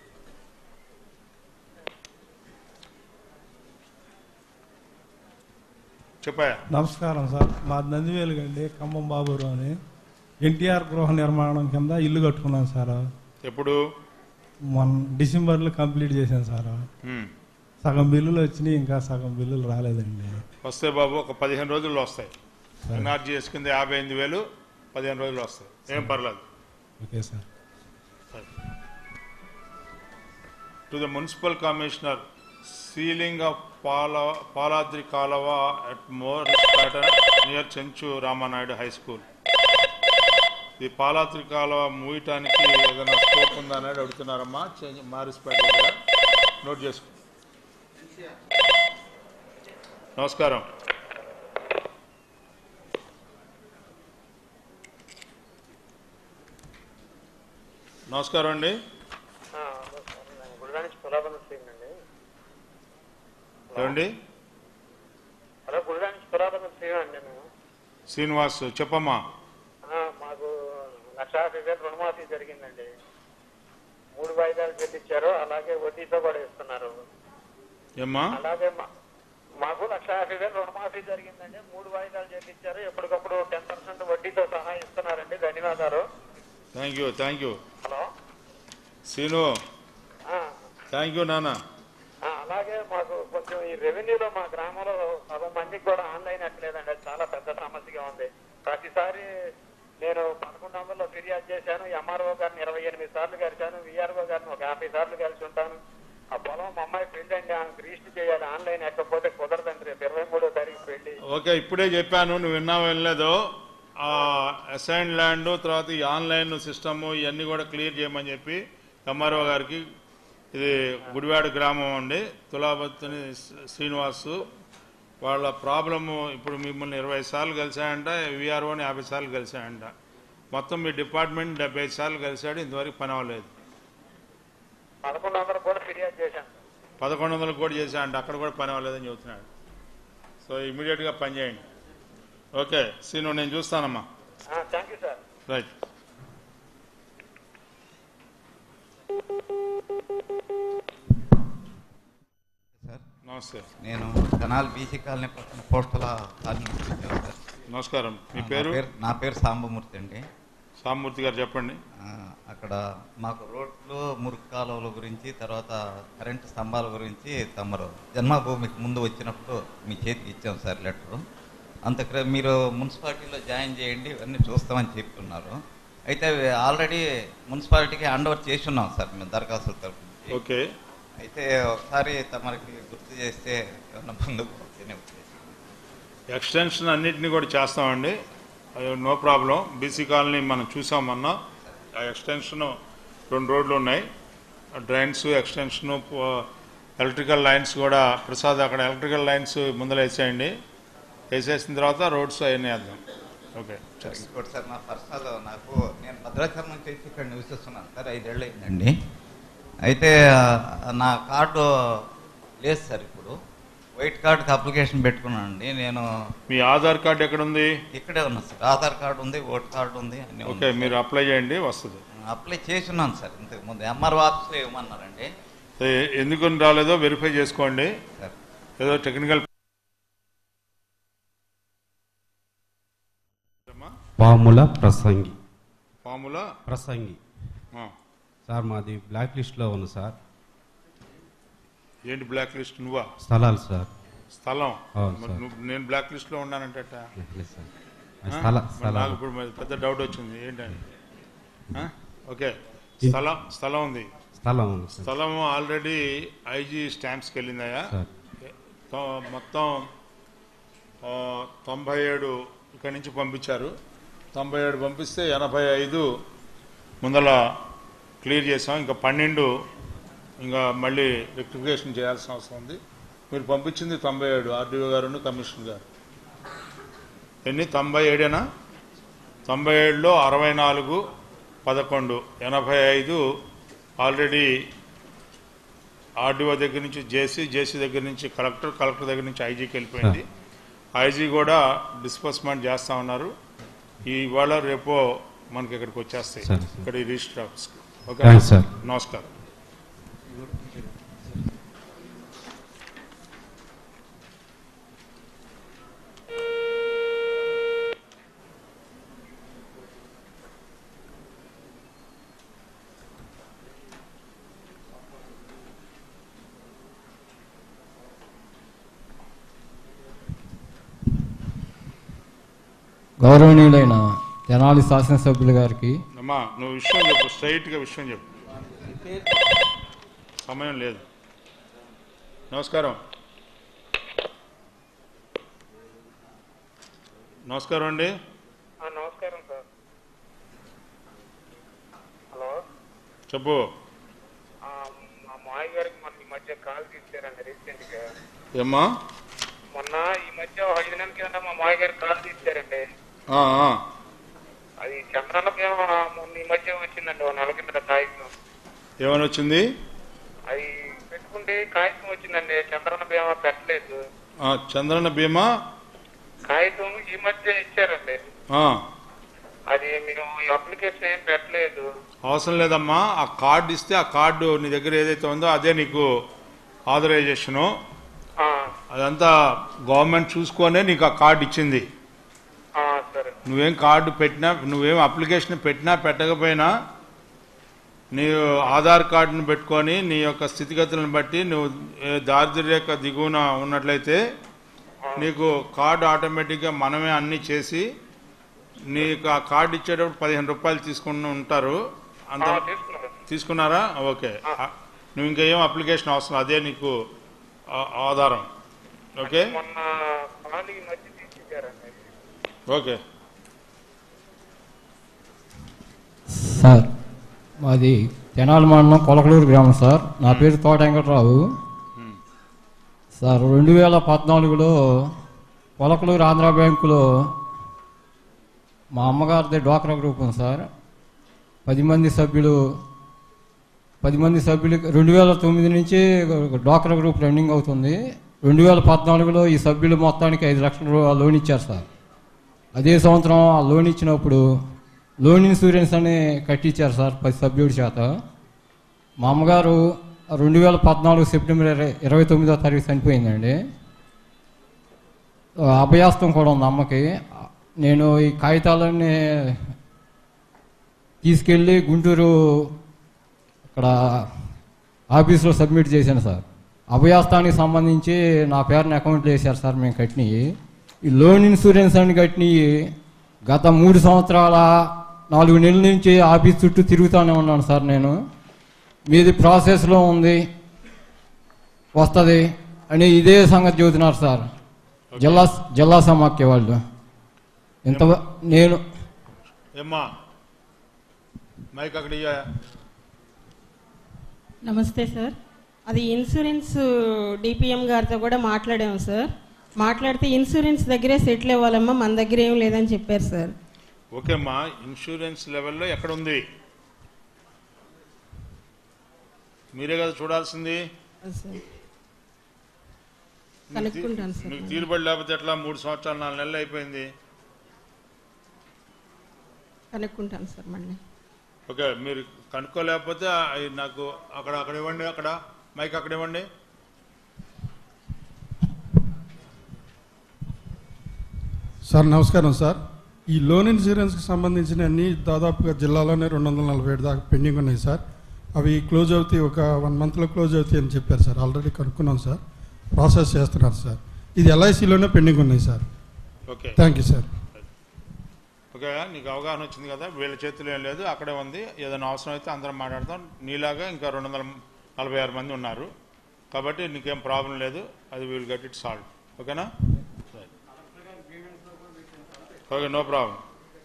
చెప్పాయా నమస్కారం సార్ మా నందివేలు గండి ఖమ్మం బాబురు అని ఎన్టీఆర్ గృహ నిర్మాణం కింద ఇల్లు కట్టుకున్నాం సార్ ఎప్పుడు మొన్న డిసెంబర్లో కంప్లీట్ చేశాను సార్ హ్మ్. సగం బిల్లులు వచ్చినాయి ఇంకా సగం బిల్లులు రాలేదండి వస్తే బాబు ఒక పదిహేను రోజుల్లో వస్తాయి ఎన్ఆర్జీఎస్ కింద యాభై ఎనిమిది వేలు పదిహేను రోజులు వస్తాయి ఏం పర్లేదు okay sir to the municipal commissioner ceiling of పాల పాలాద్రి కాలవ at more pattern near Chenchu Ramanaidu high school ఈ పాలాద్రి కాలువ మూయటానికి ఏదైనా స్కోప్ ఉందా అనేది అడుగుతున్నారమ్మా చెం- మారిస్పేట దగ్గర నోట్ చేసుకో నమస్కారం నమస్కారం అండి గుడిగా నుంచి పురాతన శ్రీని అండి ఏమండి హలో గుడిగా నుంచి పురాతన శ్రీని అండి నేను శ్రీనివాస్ చెప్పమ్మా ఆ, మాకు లక్ష యాభై వేలు రుణమాఫీ జరిగిందండి మూడు వాయిదాలు చెల్లించారు అలాగే వడ్డీతో కూడా ఇస్తున్నారు ఏమ్మా అలాగే మా- మాకు లక్ష యాభై వేలు రుణమాఫీ జరిగిందండి మూడు వాయిదాలు చెల్లించారు ఎప్పటికప్పుడు టెన్ పర్సెంట్ వడ్డీతో సహా ఇస్తున్నారండి ధన్యవాదాలు thank you thank you hello Seenu ఆ, థ్యాంక్ యూ నాన్న ఆ, అలాగే మాకు కొంచెం ఈ రెవెన్యూలో మా గ్రామంలో సగం మందికి కూడా ఆన్లైన్ ఎక్కలేదండి అది చాలా పెద్ద సమస్యగా ఉంది ప్రతిసారి నేను పదకొండు వందల్లో ఫిర్యాదు చేశాను ఎంఆర్ఓ గారిని ఇరవై ఎనిమిది సార్లు కలిశాను విఆర్ఓ గారిని ఒక యాభై సార్లు కలిసి ఉంటాను ఆ పొలం మా అమ్మాయి పెళ్లి అండి ఆమెకు రిజిస్టర్ చేయాలి ఆన్లైన్ ఎక్కకపోతే కుదరదండి రేపు ఇరవై మూడో తారీఖు పెళ్లి ఓకే ఇప్పుడే చెప్పాను నువ్వు విన్నావు వినలేదో ఆ అసైన్ ల్యాండ్ తర్వాత ఈ ఆన్లైన్ సిస్టమ్ ఇవన్నీ కూడా క్లియర్ చేయమని చెప్పి ఎంఆర్ఓ గారికి ఇది గుడివాడ గ్రామం అండి తులాబత్తుని శ్రీనివాసు వాళ్ళ ప్రాబ్లము ఇప్పుడు మిమ్మల్ని ఇరవై సార్లు కలిశాయంట విఆర్ఓని యాభై సార్లు కలిశాయంట మొత్తం మీ డిపార్ట్మెంట్ డెబ్బై ఐదు సార్లు కలిశాడు ఇంతవరకు పని అవ్వలేదు పదకొండు వందలు కూడా ఫిర్యాదు చేశాను పదకొండు వందలు కూడా చేశాయంట అక్కడ కూడా పని అవ్వలేదని చెబుతున్నాడు సో ఇమీడియట్గా పని చేయండి ఓకే సీను నేను చూస్తానమ్మా thank you sir right sir నమస్తే నేను కనాల్ బీసీ కాలనీ పక్కన పోస్టల కాలనీ నుంచి వచ్చాను సార్ నమస్కారం మీ నా పేరు నా పేరు సాంబమూర్తి అండి సామూర్తి గారు చెప్పండి ఆ, అక్కడ మాకు రోడ్లు మురుగు కాలువల గురించి తర్వాత కరెంటు స్తంభాల గురించి తమరు జన్మభూమికి ముందు వచ్చినప్పుడు మీ చేతికి ఇచ్చాం సార్ లెటరు అంతక్ర మీరు మున్సిపాలిటీలో జాయిన్ చేయండి ఇవన్నీ చూస్తామని చెప్తున్నారు అయితే ఆల్రెడీ మున్సిపాలిటీకి హ్యాండ్ ఓవర్ చేసి ఉన్నాం సార్ మేము దరఖాస్తుల తరఫు నుంచి ఓకే అయితే ఒకసారి తమరికి గుర్తు చేస్తే ఏమన్నా ముందుకు పోతేనే ఉద్దేశం. ఎక్స్టెన్షన్ అన్నిటిని కూడా చేస్తామండి నో ప్రాబ్లం బీసీ కాలనీ మనం చూసాం మొన్న ఆ ఎక్స్టెన్షన్ రెండు రోడ్లు ఉన్నాయి డ్రైన్స్ ఎక్స్టెన్షన్ ఎలక్ట్రికల్ లైన్స్ కూడా ప్రసాద్ అక్కడ ఎలక్ట్రికల్ లైన్స్ ముందర వేసేయండి వేసేసిన తర్వాత రోడ్స్ అవన్నీ వేద్దాం ఓకే సార్ ఇంకోటి సార్ నా పర్సనల్ నాకు నేను భద్రాచలం నుంచి వచ్చి ఇక్కడ నివసిస్తున్నాను సార్ ఐదేళ్ళు అయిందండి అయితే ఆ, నా కార్డు లేదు సార్ ఇప్పుడు వైట్ కార్డుకి అప్లికేషన్ పెట్టుకున్నానండి నేను మీ ఆధార్ కార్డు ఎక్కడ ఉంది ఇక్కడే ఉన్నా సార్ ఆధార్ కార్డు ఉంది ఓట్ కార్డు ఉంది అన్నీ ఓకే ఉన్నాయి. మీరు అప్లై చేయండి వస్తుంది అప్లై చేసి ఉన్నాను సార్ ఇంతకు ముందు ఎంఆర్ఓ ఆఫీస్లో ఇవ్వమన్నారండి ఏ- ఎందుకు రాలేదో వెరిఫై చేసుకోండి సార్ ఏదో టెక్నికల్ పాముల ప్రసంగి ఫార్ములా ప్రసంగి ఆ, సార్ మాది బ్లాక్ లిస్ట్లో ఉంది సార్ ఏంటి బ్లాక్ లిస్ట్ నువ్వా స్థలాలు సార్ స్థలం అవును మరి సార్. నువ్వు నేను బ్లాక్ లిస్ట్ లో ఉన్నానంటే ఎట్టా? లేదు సార్ ఆ? స్థల మరి నాకు స్థలాలు ఇప్పుడు మరి పెద్ద డౌట్ వచ్చింది ఏంటని ఆ? ఓకే స్థలం స్థలం ఉంది స్థలం ఉంది సార్ స్థలం ఆల్రెడీ ఐజీ స్టాంప్స్కి వెళ్ళిందయా సార్ తొ- మొత్తం ఆ, తొంభై ఏడు ఇక్కడి నుంచి పంపించారు తొంభై ఏడు పంపిస్తే ఎనభై ఐదు ముందల క్లియర్ చేసాం ఇంకా పన్నెండు ఇంకా మళ్ళీ రెక్టిఫికేషన్ చేయాల్సిన అవసరం ఉంది మీరు పంపించింది తొంభై ఏడు ఆర్డీఓ గారు కమిషనర్ గారు ఎన్ని తొంభై ఏడేనా తొంభై ఏడులో అరవై నాలుగు పదకొండు ఎనభై ఐదు ఆల్రెడీ ఆర్డీఓ దగ్గర నుంచి జేసీ జేసీ దగ్గర నుంచి కలెక్టర్ కలెక్టర్ దగ్గర నుంచి ఐజీకి వెళ్ళిపోయింది ఐజీ కూడా డిస్బర్స్మెంట్ చేస్తా ఉన్నారు ఈ ఇవాళ రేపో మనకి ఇక్కడికి వచ్చేస్తాయి సరే, సరే. ఇక్కడ ఈ register office okay thanks sir నమస్కారం గౌరవనీయులైన తెనాలి శాసనసభ్యులు గారికి అమ్మా నువ్వు విషయం చెప్పు స్ట్రైట్గా విషయం చెప్పు సమయం లేదు నమస్కారం నమస్కారం అండి ఆ, నమస్కారం సార్ హలో చెప్పు ఆ, మా మాయ గారికి మొన్న ఈ మధ్య కాల్ తీసారండి రీసెంట్ గా ఏమ్మా మొన్న ఈ మధ్య ఒక ఐదు నెలల కింద మా మాయ గారికి కాల్ తీసారండి ఆ, ఆ. అది చంద్రన్న బీమా మొన్న ఈ మధ్య వచ్చిందండి ఒక నెల కింద కాగితం ఏమని వచ్చింది అది పెట్టుకుంటే కాగితం వచ్చిందండి చంద్రన్న బీమా పెట్టలేదు ఆ, చంద్రన్న బీమా కాగితం ఈ మధ్య ఇచ్చారండి ఆ, అది మేము ఈ అప్లికేషన్ ఏం పెట్టలేదు అవసరం లేదమ్మా ఆ కార్డు ఇస్తే ఆ కార్డు నీ దగ్గర ఏదైతే ఉందో అదే నీకు ఆథరైజేషను ఆ, అదంతా గవర్నమెంట్ చూసుకొనే నీకు ఆ కార్డు ఇచ్చింది ఆ, సరే నువ్వేం కార్డు పెట్టినా నువ్వేం అప్లికేషన్ పెట్టినా పెట్టకపోయినా నీ ఆధార్ కార్డును పెట్టుకొని నీ యొక్క స్థితిగతులను బట్టి నువ్వు ఏ దారిద్ర్య రేఖ దిగువన ఉన్నట్లయితే నీకు కార్డు ఆటోమేటిక్గా మనమే అన్నీ చేసి నీకు ఆ కార్డు ఇచ్చేటప్పుడు పదిహేను రూపాయలు తీసుకుని ఉంటారు అంత ఆ, తీసుకున్నాను. తీసుకున్నారా ఓకే ఆ, నువ్వు ఇంకేం అప్లికేషన్ అవసరం అదే నీకు ఆ- ఆధారం ఓకే మొన్న కాల్ ఈ మధ్య తీసిచ్చారండి ఓకే సార్ మాది తెనాలి మండలం కొలకలూరు గ్రామం సార్ నా పేరు తోట వెంకట్రావు సార్ రెండు వేల పద్నాలుగులో కొలకలూరు ఆంధ్ర బ్యాంకులో మా అమ్మగారిది డ్వాక్రా గ్రూప్ ఉంది సార్ పది మంది సభ్యులు పది మంది సభ్యులు రెండు వేల తొమ్మిది నుంచి డ్వాక్రా గ్రూప్ రన్నింగ్ అవుతుంది రెండు వేల పద్నాలుగులో ఈ సభ్యులు మొత్తానికి ఐదు లక్షల రూపాయలు లోన్ ఇచ్చారు సార్ అదే సంవత్సరం ఆ లోన్ ఇచ్చినప్పుడు లోన్ ఇన్సూరెన్స్ అని కట్టించారు సార్ పది సభ్యుడి చేత మా అమ్మగారు రెండు వేల పద్నాలుగు సెప్టెంబర్ ఇరవై- ఇరవై తొమ్మిదో తారీఖు చనిపోయిందండి ఆ, అభయాస్తం కూడా ఉంది అమ్మకి నేను ఈ కాగితాలన్నీ తీసుకెళ్ళి గుంటూరు అక్కడ ఆఫీస్లో సబ్మిట్ చేశాను సార్ అభయాస్తానికి సంబంధించి నా పేరుని అకౌంట్లో వేశారు సార్ మేము కట్టినవి ఈ లోన్ ఇన్సూరెన్స్ అని కట్టినవి గత మూడు సంవత్సరాల నాలుగు నెలల నుంచి ఆఫీస్ చుట్టూ తిరుగుతూనే ఉన్నాను సార్ నేను మీది ప్రాసెస్లో ఉంది వస్తుంది అని ఇదే సంగతి చెబుతున్నారు సార్ జిల్లా జిల్లా సమాఖ్య వాళ్ళు ఇంత నేను ఏమ్మా మైక్ అక్కడ ఇయ్యా. నమస్తే సార్ అది ఇన్సూరెన్స్ డిపిఎం గారితో కూడా మాట్లాడాము సార్ మాట్లాడితే ఇన్సూరెన్స్ దగ్గరే సెటిల్ అవ్వాలమ్మా మన దగ్గర ఏం లేదని చెప్పారు సార్ ఓకే అమ్మా ఇన్సూరెన్స్ లెవెల్లో ఎక్కడ ఉంది మీరే కదా చూడాల్సింది సార్ కనుక్కుంటాను సార్ నీకు తీరుబడి లేకపోతే ఎట్లా మూడు సంవత్సరాలు నాలుగు నెలలు అయిపోయింది కనుక్కుంటాను సార్ మళ్ళీ ఓకే మీరు కనుక్కోలేకపోతే అవి నాకు అక్కడ అక్కడ ఇవ్వండి అక్కడ మైక్ అక్కడ ఇవ్వండి సార్ నమస్కారం సార్ ఈ లోన్ ఇన్సూరెన్స్కి సంబంధించిన అన్ని దాదాపుగా జిల్లాలోనే రెండు వందల నలభై ఏడు దాకా పెండింగ్ ఉన్నాయి సార్ అవి క్లోజ్ అవుతాయి ఒక వన్ మంత్లో క్లోజ్ అవుతాయి అని చెప్పారు సార్ ఆల్రెడీ కనుక్కున్నాం సార్ ప్రాసెస్ చేస్తున్నారు సార్ ఇది ఎల్ఐసిలోనే పెండింగ్ ఉన్నాయి sir okay thank you sir okay నీకు అవగాహన వచ్చింది కదా వీళ్ళ చేతిలో ఏం లేదు అక్కడే ఉంది ఏదైనా అవసరం అయితే అందరం మాట్లాడతాం నీలాగా ఇంకా రెండు వందల నలభై ఆరు మంది ఉన్నారు కాబట్టి నీకేం ప్రాబ్లం లేదు అది విల్ గెట్ ఇట్ సాల్వ్ ఓకేనా ఓకే నో ప్రాబ్లం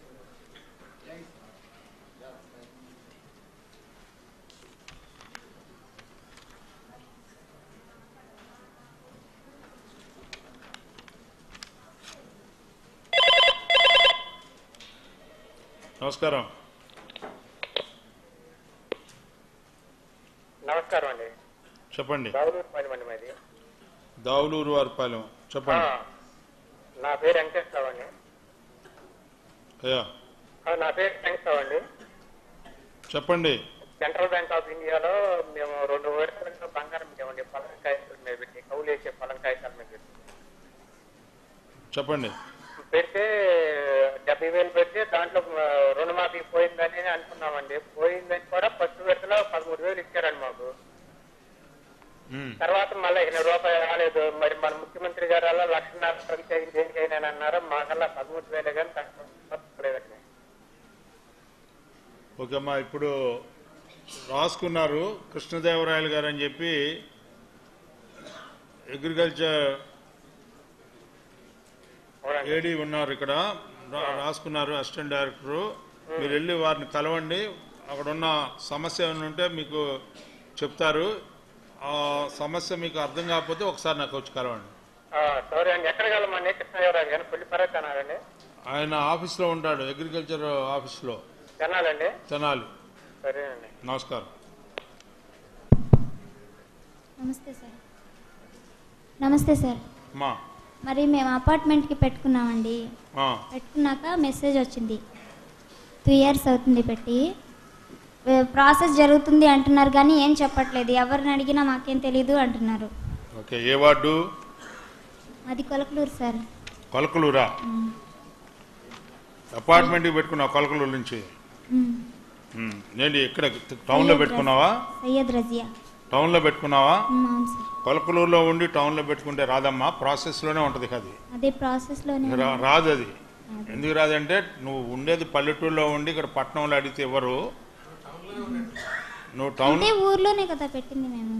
నమస్కారం నమస్కారం అండి చెప్పండి బాగులూరు పని మండి మాది దావులూరు వారిపాలెం చెప్పండి ఆ, నా పేరు వెంకటేశ్వరరావు అండి అయ్యా ఆ, నా పేరు వెంకటేశ్వరరావు అండి చెప్పండి సెంట్రల్ బ్యాంక్ ఆఫ్ ఇండియాలో మేము రెండు వేల బంగారం ఇచ్చామండి పొలం కాగితాల మీద పెట్టి కౌలు వేసే పొలం కాగితాల మీద పెట్టి చెప్పండి పెడితే డెబ్బై వేలు పెడితే దాంట్లో ఆ, రుణమాఫీ పోయిందని అనుకున్నామండి పోయిందని కూడా ఫస్ట్ విడతలో పదమూడు వేలు ఇచ్చారండి మాకు ఉమ్. తర్వాత మళ్ళీ ఇక రూపాయి రాలేదు మరి మన ముఖ్యమంత్రి గారు అలా లక్షన్నర దేనికైనా అన్నారు మాకల్లా పదమూడు వేలే కానీ తక్కువ లేదండి ఓకే అమ్మా ఇప్పుడు రాసుకున్నారు కృష్ణదేవరాయలు గారు అని చెప్పి అగ్రికల్చర్ ఏడీ ఉన్నారు ఇక్కడ రా- రాసుకున్నారు అసిస్టెంట్ డైరెక్టరు మీరు వెళ్ళి వారిని కలవండి అక్కడ ఉన్న సమస్య ఏమైనా ఉంటే మీకు చెప్తారు ఆ సమస్య మీకు అర్థం కాకపోతే ఒకసారి నాకు వచ్చి కలవండి సారీ అండి ఎక్కడ కలమండి కృష్ణదేవరాజు గారు పుల్లి పరచానండి ఆయన ఆఫీస్లో ఉంటాడు అగ్రికల్చర్ ఆఫీస్లో తినాలండి తెనాలి సరేనండి నమస్కారం నమస్తే సార్ నమస్తే సార్ అమ్మా మరి మేము అపార్ట్మెంట్కి పెట్టుకున్నామండి ఆ, పెట్టుకున్నాక మెసేజ్ వచ్చింది టూ ఇయర్స్ అవుతుంది పెట్టి ఏ, ప్రాసెస్ జరుగుతుంది అంటున్నారు కానీ ఏం చెప్పట్లేదు ఎవరిని అడిగినా మాకేం తెలీదు అంటున్నారు ఓకే ఏ వార్డు అది కొలకలూరు సార్ కొలకలూరా ఉమ్, అపార్ట్మెంట్కి పెట్టుకున్నావు కొలకలూరు నుంచి ఉమ్. ఉమ్, ఏంటి ఇక్కడ టౌన్లో పెట్టుకున్నావా సయ్యద్ రజియా టౌన్లో పెట్టుకున్నావా ఉమ్, అవును సార్ కొలకలూరులో ఉండి టౌన్లో పెట్టుకుంటే రాదమ్మా ప్రాసెస్లోనే ఉంటుంది అది అదే ప్రాసెస్లోనే రా- రాదు అది ఎందుకు రాదంటే నువ్వు ఉండేది పల్లెటూరులో ఉండి ఇక్కడ పట్టణంలో అడిగితే ఎవరు నువ్వు టౌన్ అంటే ఊర్లోనే కదా పెట్టింది మేము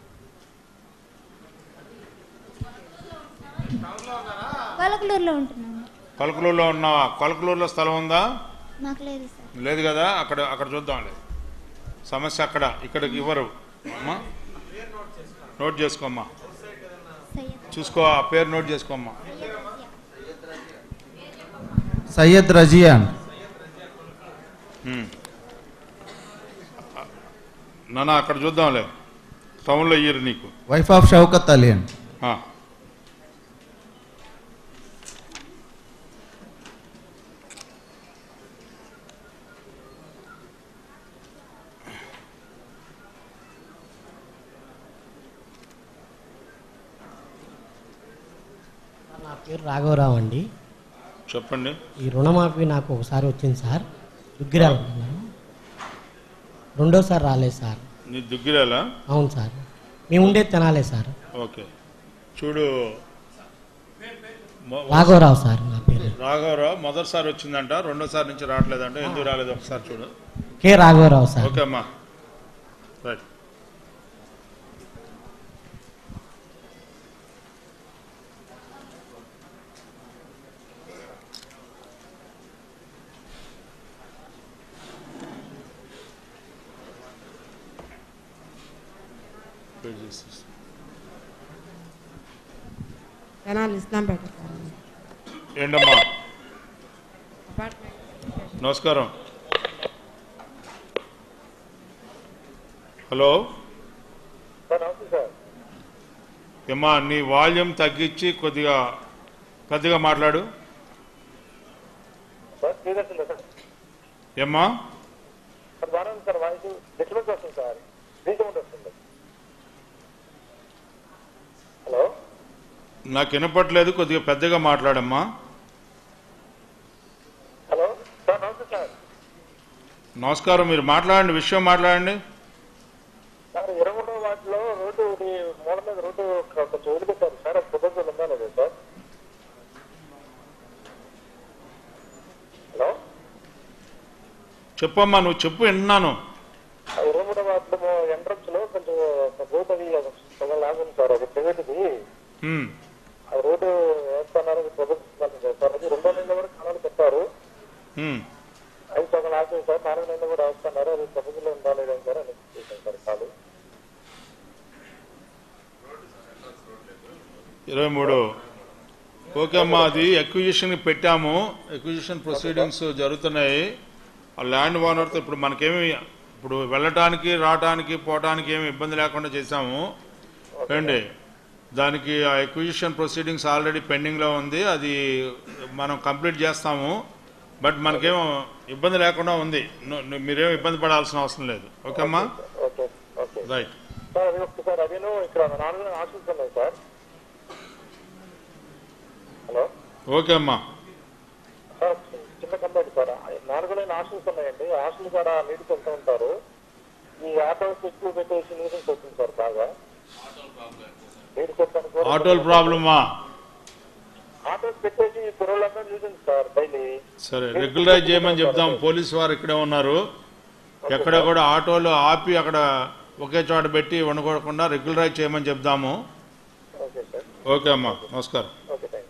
కొలకలూరులో ఉంటున్నాము కొలకలూరులో ఉన్నావా కొలకలూరులో స్థలం ఉందా మాకు లేదు సార్ లేదు కదా అక్కడ అక్కడ చూద్దాంలే సమస్య అక్కడ ఇక్కడికి ఇవ్వరు అమ్మా నోట్ చేసుకోమ్మా చూసుకో ఆ పేరు నోట్ చేసుకోమ్మా సయ్యద్ రజియాన్ ఉమ్. నాన్న అక్కడ చూద్దాంలే టౌన్లో ఇయ్యరు నీకు వైఫ్ ఆఫ్ షౌకత్ అలీ అండి ఆ. నా పేరు రాఘవరావు అండి చెప్పండి ఈ రుణమాఫీ నాకు ఒకసారి వచ్చింది సార్ దుగ్గిరాల రెండోసారి రాలేదు సార్ నీ దుగ్గిరాలా అవును సార్ మేము ఉండేది తినాలే సార్ ఓకే చూడు మొ- రాఘవరావు సార్ నా పేరు రాఘవరావు మొదటిసారి వచ్చిందంట రెండోసారి నుంచి రావట్లేదంట ఎందుకు రాలేదు ఒకసారి చూడు కె రాఘవరావు సార్ ఓకే అమ్మా రైట్ తెనాలి ఇస్లాంపేట సార్ ఏంటమ్మా అపార్ట్మెంట్ నమస్కారం హలో సార్ నమస్తే సార్ ఏమ్మా నీ వాల్యూమ్ తగ్గించి కొద్దిగా పెద్దగా మాట్లాడు సార్ శ్రీదర్శన్ సార్ ఏమ్మా సార్ బాగానే ఉంది సార్ వాయిస్ డిస్టర్బెన్స్ వస్తుంది సార్ రీసౌండ్ వస్తుంది హలో నాకు వినపట్లేదు కొద్దిగా పెద్దగా మాట్లాడమ్మా హలో సార్ నమస్తే సార్ నమస్కారం మీరు మాట్లాడండి విషయం మాట్లాడండి సార్ ఇరవై మూడో వాటిలో రోడ్డు ఒకటి మూల మీద రోడ్డు క- కొంచెం వదిలిపెట్టారు సార్ అది ప్రపోజల్ ఉందా లేదా సార్ హలో చెప్పమ్మా నువ్వు చెప్పు విన్నాను ఆ ఇరవై మూడో వాటిలో ఎంట్రన్స్ లో కొంచెం రోడ్ అది సగం లాగుంది సార్ అది ప్రైవేట్ది ఉమ్, ఆ రోడ్డు వేస్తున్నారు అది ప్రపోజల్ సార్ అది రెండో నెలల వరకు కణాలు పెట్టారు ఉమ్. అది సగం లాగుంది సార్ నాలుగు నెలలు కూడా వేస్తున్నారు అది ప్రపోజల్ ఉందా లేదా సార్ అని చూసాను సార్ కాదు ఇరవై మూడు ఓకే అమ్మా అది ఎక్విజిషన్ పెట్టాము ఎక్విజిషన్ ప్రొసీడింగ్స్ జరుగుతున్నాయి ఆ ల్యాండ్ ఓనర్తో ఇప్పుడు మనకేమి ఇప్పుడు వెళ్ళటానికి రావటానికి పోవటానికి ఏమి ఇబ్బంది లేకుండా చేశాము ఏండి దానికి ఆ ఎక్విజిషన్ ప్రొసీడింగ్స్ ఆల్రెడీ పెండింగ్లో ఉంది అది మనం కంప్లీట్ చేస్తాము బట్ మనకేం ఇబ్బంది లేకుండా ఉంది ను- ను- మీరేం ఇబ్బంది పడాల్సిన అవసరం లేదు ఓకే అమ్మా ఓకే ఓకే రైట్ సార్ అది ఒకసారి అదేను ఇక్కడ నాలుగు హాస్టల్స్ ఉన్నాయి సార్ హలో ఓకే అమ్మా సార్ చిన్న కంప్లైంట్ సార్ నాలుగు లైన్ హాస్టల్స్ ఉన్నాయండి హాస్టల్ కూడా నీటికి వెళ్తూ ఉంటారు ఈ ఆటోస్ ఎక్కువ పెట్టేసి నీటికి వస్తుంది సార్ బాగా ఆటోల ప్రాబ్లమా ఆటోస్ పెట్టేసి కుర్రోళ్ళందరూ చూసింది సార్ డైలీ సరే రెగ్యులరైజ్ చేయమని చెప్దాం పోలీస్ వారు ఇక్కడే ఉన్నారు ఎక్కడ కూడా ఆటోలు ఆపి అక్కడ ఒకే చోట పెట్టి వండుకోకుండా రెగ్యులరైజ్ చేయమని చెప్దాము ఓకే సార్ ఓకే అమ్మా నమస్కారం ఓకే థ్యాంక్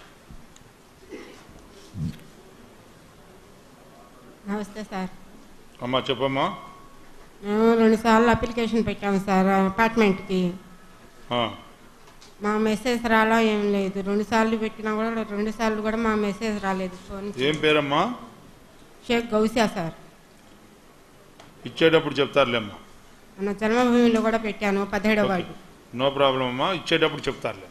నమస్తే సార్ అమ్మా చెప్పమ్మా మేము రెండు సార్లు అప్లికేషన్ పెట్టాము సార్ అపార్ట్మెంట్కి ఆ, మా మెసేజ్ రాలా ఏం లేదు రెండు సార్లు పెట్టినా కూడా రెండు సార్లు కూడా మా మెసేజ్ రాలేదు ఫోన్ ఏం పేరమ్మా షేక్ గౌసియా సార్ ఇచ్చేటప్పుడు చెప్తారులేమ్మా మన జన్మభూమిలో కూడా పెట్టాను పదిహేడవ వార్డు నో ప్రాబ్లం అమ్మా ఇచ్చేటప్పుడు చెప్తారులే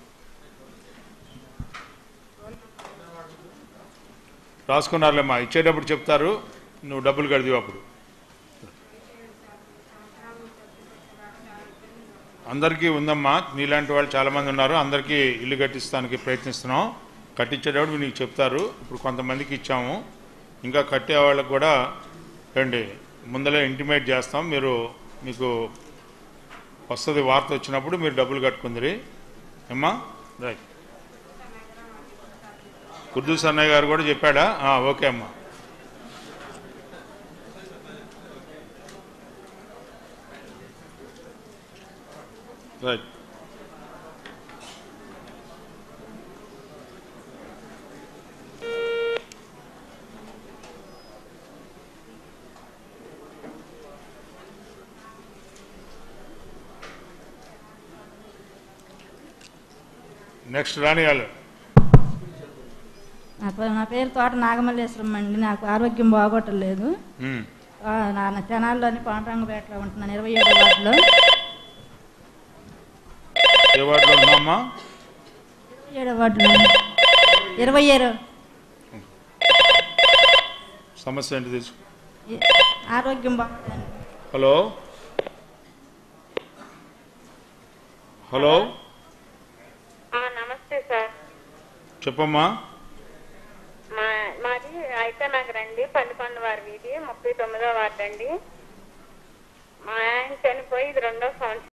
రాసుకున్నారులేమ్మా ఇచ్చేటప్పుడు చెప్తారు నువ్వు డబ్బులు కడిదివు అప్పుడు అందరికీ ఉందమ్మా నీలాంటి వాళ్ళు చాలామంది ఉన్నారు అందరికీ ఇల్లు కట్టిస్తానికి ప్రయత్నిస్తున్నాం కట్టించేటప్పుడు నీకు చెప్తారు ఇప్పుడు కొంతమందికి ఇచ్చాము ఇంకా కట్టే వాళ్ళకు కూడా రండి ముందలే ఇంటిమేట్ చేస్తాం మీరు మీకు వస్తుంది వార్త వచ్చినప్పుడు మీరు డబ్బులు కట్టుకుందిరి ఏమ్మా రైట్ కుర్దూస్ అన్నయ్య గారు కూడా చెప్పాడా ఆ, ఓకే అమ్మా రైట్ నెక్స్ట్ రాని వాళ్ళు నా పే- నా పేరు తోట నాగమల్లేశ్వరం అండి నాకు ఆరోగ్యం బాగోటలేదు ఉమ్. ఆ, నా నా తెనాల్లోని పాండ్రంగపేటలో ఉంటున్నాను ఇరవై ఏడో వార్డులో ఏ వార్డులో ఉన్నామా ఏడో వార్డులో ఇరవై ఏడు సమస్య ఏంటి తెలుసు ఆరోగ్యం బాగోలేదు హలో హలో నమస్తే సార్ చెప్పమ్మా మా మాది అయితే నగర్ అండి పల్లికొండ వారి వీధి ముప్పై తొమ్మిదో వార్డు అండి మా ఆయన చనిపోయి ఇది రెండో సంవత్సరం